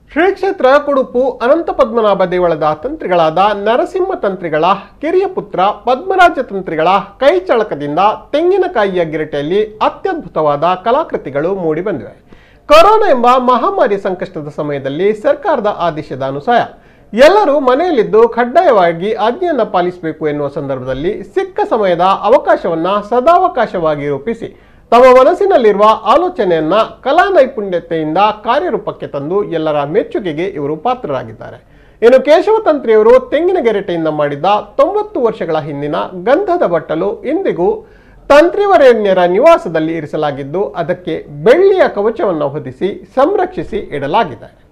ಶ್ರೀ ಕ್ಷೇತ್ರ ಕುಡುಪು ಅನಂತ ಪದ್ಮನಾಭ ದೇವಳದ ತಂತ್ರಿಗಳಾದ ನರಸಿಂಹ ತಂತ್ರಿಗಳ ಕಿರಿಯ ಪುತ್ರ ಪದ್ಮರಾಜ ತಂತ್ರಿಗಳ ಕೈ ಚಳಕದಿಂದ ತೆಂಗಿನಕಾಯಿಯ ಗಿರಟೆಯಲ್ಲಿ ಅತ್ಯದ್ಭುತವಾದ ಕಲಾಕೃತಿಗಳು ಮೂಡಿಬಂದಿವೆ ಕೊರೋನಾ ಎಂಬ ಮಹಾಮಾರಿ ಸಂಕಷ್ಟದ ಸಮಯದಲ್ಲಿ ಸರ್ಕಾರದ ಆದೇಶದ ಅನುಸಾರ ಎಲ್ಲರೂ ಮನೆಯಲ್ಲಿದ್ದು ಕಡ್ಡಾಯವಾಗಿ ಆಜ್ಞೆಯನ್ನು ಪಾಲಿಸಬೇಕು ಎನ್ನುವ ಸಂದರ್ಭದಲ್ಲಿ ಸಿಕ್ಕ ಸಮಯದ ಅವಕಾಶವನ್ನ ಸದಾವಕಾಶವಾಗಿ ರೂಪಿಸಿ ತಮ್ಮ ಮನಸ್ಸಿನಲ್ಲಿರುವ ಆಲೋಚನೆಯನ್ನ ಕಲಾ ನೈಪುಣ್ಯತೆಯಿಂದ ಕಾರ್ಯರೂಪಕ್ಕೆ ತಂದು ಎಲ್ಲರ ಮೆಚ್ಚುಗೆಗೆ ಇವರು ಪಾತ್ರರಾಗಿದ್ದಾರೆ ಇನ್ನು ಕೇಶವ ತಂತ್ರಿಯವರು ತೆಂಗಿನ ಗೆರಟೆಯಿಂದ ಮಾಡಿದ ತೊಂಬತ್ತು ವರ್ಷಗಳ ಹಿಂದಿನ ಗಂಧದ ಬಟ್ಟಲು ಇಂದಿಗೂ ತಂತ್ರಿವರೇಣ್ಯರ ನಿವಾಸದಲ್ಲಿ ಇರಿಸಲಾಗಿದ್ದು ಅದಕ್ಕೆ ಬೆಳ್ಳಿಯ ಕವಚವನ್ನು ಹೊದಿಸಿ ಸಂರಕ್ಷಿಸಿ ಇಡಲಾಗಿದೆ